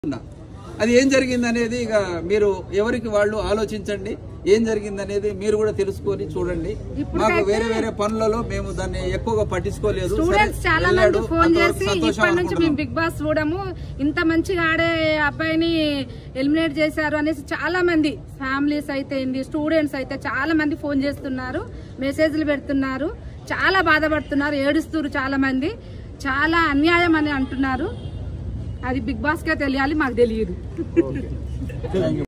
ఉన్నా. అది ఏం జరిగింది అనేది ఇక మీరు ఎవరికి వాళ్ళు ఆలోచించండి ఏం జరిగింది అనేది మీరు కూడా తెలుసుకొని చూడండి మాకు వేరే వేరే పనులలో మేము దాన్ని ఎక్కువగా పట్టించుకోలేదు సరే, స్టూడెంట్స్ చాలా మంది వెళ్ళాడు. ఫోన్ అంతవరకు చేసి సంతోషం ఇప్పటి నుంచి మేము అనుకుంటున్నాం. బిగ్ బాస్ చూడము ఇంత మంచిగా ఆడే అబ్బాయిని ఎలిమినేట్ చేశారు అనేసి చాలా మంది ఫ్యామిలీస్ అయితే ఏంది స్టూడెంట్స్ అయితే చాలా మంది ఫోన్ చేస్తున్నారు మెసేజ్లు పెడుతున్నారు చాలా బాధపడుతున్నారు ఏడుస్తున్నారు చాలా మంది చాలా అన్యాయం అని అంటున్నారు అది బిగ్ బాస్ కే తెలియాలి మాకు తెలియదు Thank you.